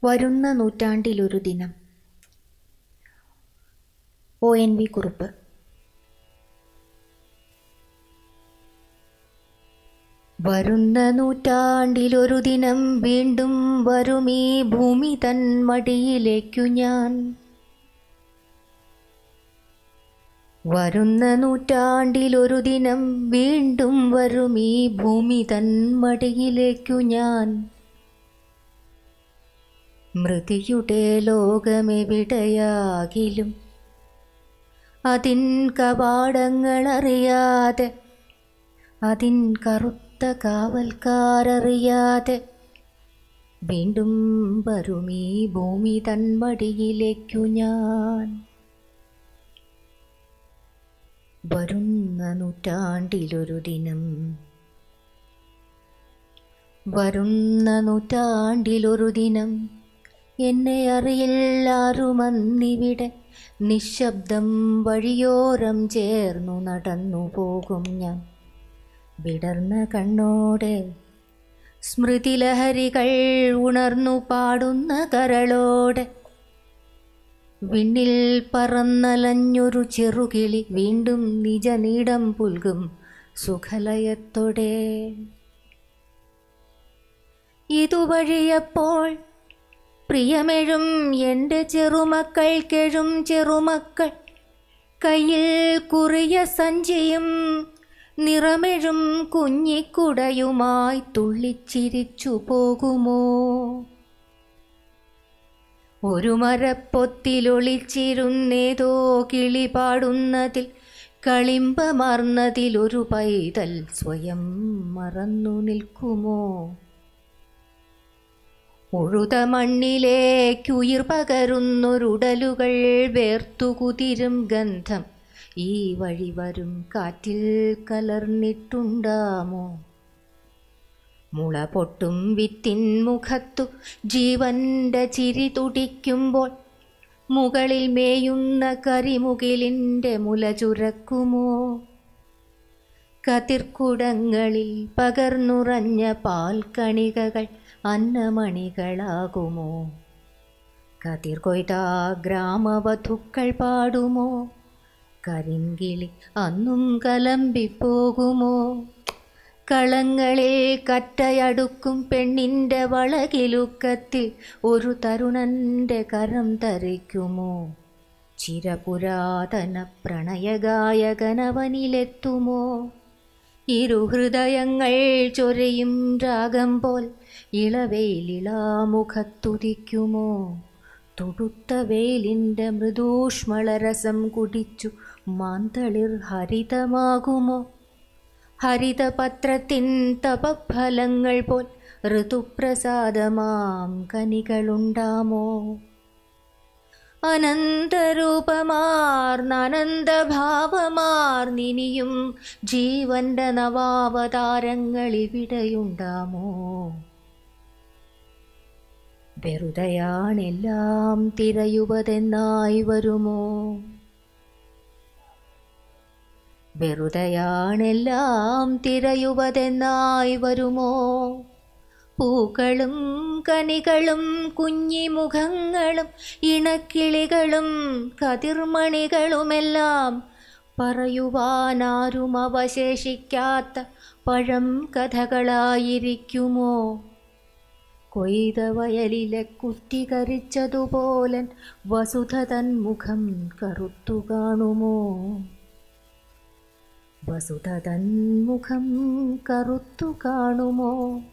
വരുന്ന നൂറ്റാണ്ടിലൊരു ദിനം O N V Kurup വരുന്ന നൂറ്റാണ്ടിലൊരു ദിനം വീണ്ടും വരുമീ ഭൂമി തൻ മടിയിലേക്കു ഞാൻ വരുന്ന നൂറ്റാണ്ടിലൊരു ദിനം വീണ്ടും വരുമീ ഭൂമി തൻ മടിയിലേക്കു ഞാൻ മൃതിയുടെ ലോകമെവിടെയാകിലും അതിൻ കവാടങ്ങളറിയാതെ അതിൻ കറുത്ത കാവൽക്കാരറിയാതെ വീണ്ടും വരുമീ ഭൂമി തന്മടിയിലേക്കു ഞാൻ വരുന്ന നൂറ്റാണ്ടിലൊരു ദിനം വരുന്ന നൂറ്റാണ്ടിലൊരു ദിനം എന്നെ അറിയില്ലാരുമന്നിവിടെ നിശബ്ദം വഴിയോരം ചേർന്നു നടന്നു പോകും ഞാൻ വിടർന്ന കണ്ണോടെ സ്മൃതിലഹരികൾ ഉണർന്നു പാടുന്ന കരളോടെ വിണ്ണിൽ പറന്നലഞ്ഞൊരു ചെറുകിളി വീണ്ടും നിജനീടം പുൽകും സുഖലയത്തോടെ ഇതുവഴിയപ്പോൾ പ്രിയമെഴും എൻ്റെ ചെറുമക്കൾക്കെഴും ചെറുമക്കൾ കയ്യിൽ കുറിയ സഞ്ചിയും നിറമെഴും കുഞ്ഞിക്കുടയുമായി തുള്ളിച്ചിരിച്ചു പോകുമോ ഒരു മരപ്പൊത്തിലൊളിച്ചിരുന്നേതോ കിളി പാടുന്നതിൽ കളിമ്പമാർന്നതിലൊരു പൈതൽ സ്വയം മറന്നു നിൽക്കുമോ ഉഴുത മണ്ണിലേക്കുയിർ പകരുന്നൊരുടലുകൾ വേർത്തുകുതിരും ഗന്ധം ഈ വഴി വരും കാറ്റിൽ കലർന്നിട്ടുണ്ടാമോ മുള പൊട്ടും വിത്തിൻ മുഖത്തു ജീവന്റെ ചിരി തുടിക്കുമ്പോൾ മുകളിൽ മേയുന്ന കരിമുകിലിൻ്റെ മുല ചുരക്കുമോ കതിർക്കുടങ്ങളിൽ പകർന്നുറഞ്ഞ പാൽക്കണികകൾ അന്നമണികളാകുമോ കതിർ കൊയ്ത ഗ്രാമവധുക്കൾ പാടുമോ കരിങ്കിളി അന്നും കലമ്പിപ്പോകുമോ കളങ്ങളിൽ കറ്റയടുക്കും പെണ്ണിൻ്റെ വളകിലുക്കത്തിൽ ഒരു തരുണൻ്റെ കരം തരിക്കുമോ ചിരപുരാതന പ്രണയഗായകനവനിലെത്തുമോ ഇരുഹൃദയങ്ങൾ ചൊരയും രാഗം പോൽ ഇളവേലിളാമുഖത്തുതിക്കുമോ തുടുത്ത വേലിൻ്റെ മൃദൂഷ്മളരസം കുടിച്ചു മാന്തളിർ ഹരിതമാകുമോ ഹരിതപത്രത്തിൻ തപഫലങ്ങൾ പോൽ ഋതുപ്രസാദമാം കനികളുണ്ടാമോ അനന്തരൂപമാർന്നനന്തഭാവമാർന്നിനിയും ജീവന്റെ നവാവതാരങ്ങൾ ഇവിടെയുണ്ടാമോ വെറുതെയാണെല്ലാം തിരയുവതെന്നായി വരുമോ വെറുതെയാണെല്ലാം തിരയുവതെന്നായി വരുമോ പൂക്കളും കനികളും കുഞ്ഞിമുഖങ്ങളും ഇണക്കിളികളും കതിർമണികളുമെല്ലാം പറയുവാനാരും അവശേഷിക്കാത്ത പഴം കഥകളായിരിക്കുമോ കൊയ്ത വയലിലെ കുറ്റി കരിച്ചതുപോലൻ വസുധ തൻ മുഖം കറുത്തു കാണുമോ വസുധ തൻ മുഖം കറുത്തു കാണുമോ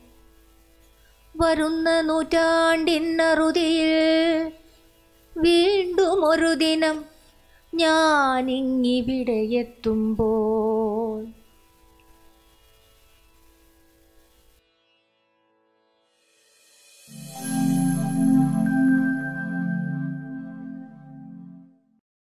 വരുന്ന നൂറ്റാണ്ടിനറുതിയിൽ വീണ്ടും ഒരു ദിനം ഞാനിങ്ങിവിടെ എത്തുമ്പോൾ